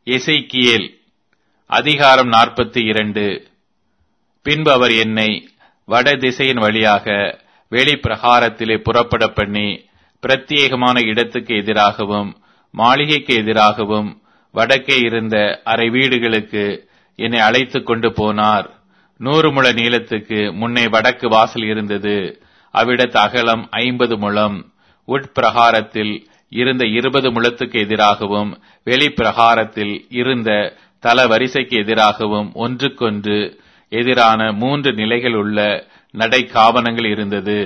எசைக்கியேல் அதிகாரம் நாற்பத்தி இரண்டு பின்பு அவர் என்னை வட திசையின் வழியாக வெளிப்பிரகாரத்திலே புறப்பட பண்ணி பிரத்யேகமான இடத்துக்கு எதிராகவும் மாளிகைக்கு எதிராகவும் வடக்கே இருந்த அரை வீடுகளுக்கு என்னை அழைத்துக் கொண்டு போனார் நூறு முழ நீளத்துக்கு முன்னே வடக்கு வாசல் இருந்தது அவ்விடத்து அகலம் ஐம்பது முழம் உட்பிரகாரத்தில் இருந்த இருபது முழத்துக்கு எதிராகவும் வெளிப்பிரகாரத்தில் இருந்த தல வரிசைக்கு எதிராகவும் ஒன்றுக்கொன்று எதிரான மூன்று நிலைகள் உள்ள நடை காவனங்கள் இருந்தது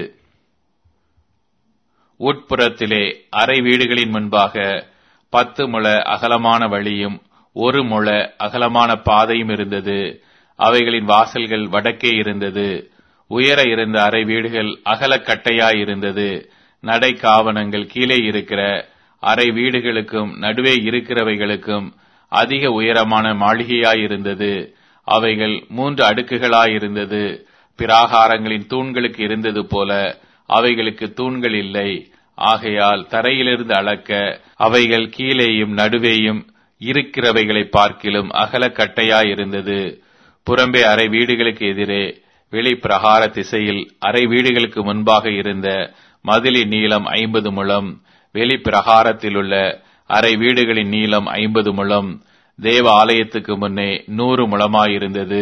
உட்புறத்திலே அறை வீடுகளின் முன்பாக பத்து முழ அகலமான வழியும் ஒரு முழ அகலமான பாதையும் இருந்தது அவைகளின் வாசல்கள் வடக்கே இருந்தது உயர இருந்த அறை வீடுகள் அகலக்கட்டையாய் இருந்தது நடை காவனங்கள் கீழே இருக்கிற அறை வீடுகளுக்கும் நடுவே இருக்கிறவைகளுக்கும் அதிக உயரமான மாளிகையாயிருந்தது அவைகள் மூன்று அடுக்குகளாயிருந்தது பிராகாரங்களின் தூண்களுக்கு இருந்தது போல அவைகளுக்கு தூண்கள் இல்லை ஆகையால் தரையிலிருந்து அளக்க அவைகள் கீழேயும் நடுவேயும் இருக்கிறவைகளை பார்க்கிலும் அகலக்கட்டையாயிருந்தது புறம்பே அறை வீடுகளுக்கு எதிரே வெளிப்பிரகார திசையில் அறை வீடுகளுக்கு முன்பாக இருந்த மதிலின் நீளம் ஐம்பது முழம் வெளிப்பிரகாரத்திலுள்ள அறை வீடுகளின் நீளம் ஐம்பது முழம் தேவ ஆலயத்துக்கு முன்னே நூறு முழமாயிருந்தது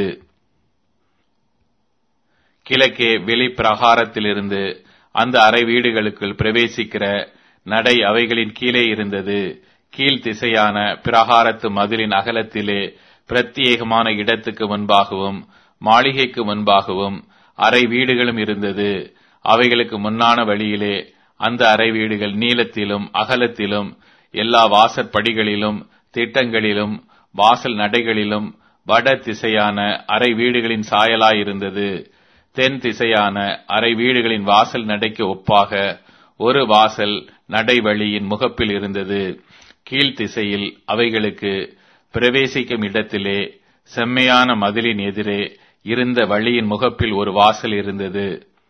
கிழக்கே வெளிப்பிரகாரத்திலிருந்து அந்த அறை வீடுகளுக்குள் பிரவேசிக்கிற நடை அவைகளின் கீழே இருந்தது கீழ் திசையான பிரகாரத்து மதிலின் அகலத்திலே பிரத்யேகமான இடத்துக்கு முன்பாகவும் மாளிகைக்கு முன்பாகவும் அறை வீடுகளும் இருந்தது அவைகளுக்கு முன்னான வழியிலே அந்த அறை வீடுகள் நீளத்திலும் அகலத்திலும் எல்லா வாசற்படிகளிலும் திட்டங்களிலும் வாசல் நடைகளிலும் வட திசையான அறை வீடுகளின் சாயலாயிருந்தது தென் திசையான அறை வீடுகளின் வாசல் நடைக்கு ஒப்பாக ஒரு வாசல் நடைவழியின் முகப்பில் இருந்தது கீழ் திசையில் அவைகளுக்கு பிரவேசிக்கும் இடத்திலே செம்மையான மதிலின் எதிரே இருந்த வழியின் முகப்பில் ஒரு வாசல் இருந்தது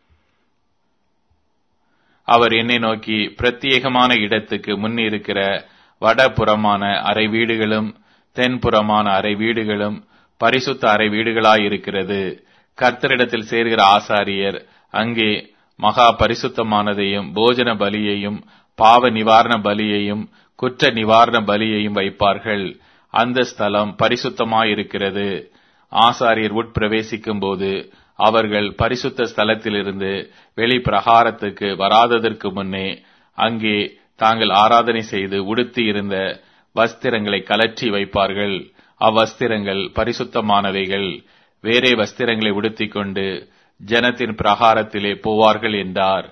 அவர் என்னை நோக்கி பிரத்யேகமான இடத்துக்கு முன் இருக்கிற வடபுறமான அறை வீடுகளும் தென்புறமான அறை வீடுகளும் பரிசுத்த அறை வீடுகளாயிருக்கிறது கர்த்தரிடத்தில் சேர்கிற ஆசாரியர் அங்கே மகா பரிசுத்தமானதையும் போஜன பலியையும் பாவ நிவாரண பலியையும் குற்ற நிவாரண பலியையும் வைப்பார்கள் அந்த ஸ்தலம் பரிசுத்தமாயிருக்கிறது ஆசாரியர் உட்பிரவேசிக்கும் போது அவர்கள் பரிசுத்த ஸ்தலத்திலிருந்து வெளி பிரகாரத்துக்கு வராததற்கு முன்னே அங்கே தாங்கள் ஆராதனை செய்து உடுத்தி இருந்த வஸ்திரங்களை கலற்றி வைப்பார்கள் அவ்வஸ்திரங்கள் பரிசுத்தமானவைகள் வேறே வஸ்திரங்களை உடுத்திக் கொண்டு ஜனத்தின் பிரகாரத்திலே போவார்கள் என்றார்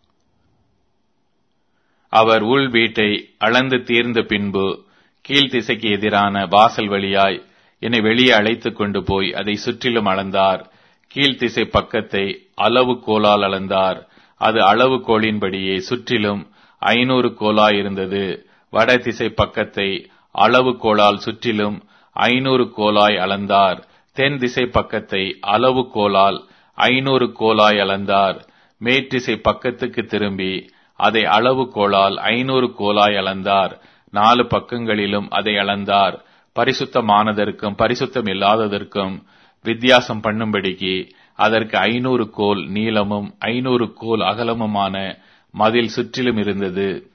அவர் உள் வீட்டை அளந்து தீர்ந்த பின்பு கீழ்த்திசைக்கு எதிரான வாசல் வழியாய் என்னை வெளியே அழைத்துக் கொண்டு போய் அதை சுற்றிலும் அளந்தார் கீழ்த்திசை பக்கத்தை அளவு கோலால் அளந்தார் அது அளவு கோலின்படியே சுற்றிலும் ஐநூறு கோலாய் இருந்தது வட திசை பக்கத்தை அளவு கோலால் சுற்றிலும் ஐநூறு கோலாய் அளந்தார் தென் திசை பக்கத்தை அளவு கோலால் ஐநூறு கோலாய் அளந்தார் மேற்றிசை பக்கத்துக்கு திரும்பி அதை அளவு கோலால் ஐநூறு கோலாய் அளந்தார் நாலு பக்கங்களிலும் அதை அளந்தார் பரிசுத்தமானதற்கும் பரிசுத்தம் இல்லாததற்கும் வித்தியாசம் பண்ணும்படிக்கு அதற்கு ஐநூறு கோல் நீளமும் ஐநூறு கோல் அகலமுமான மதில் சுற்றிலும் இருந்தது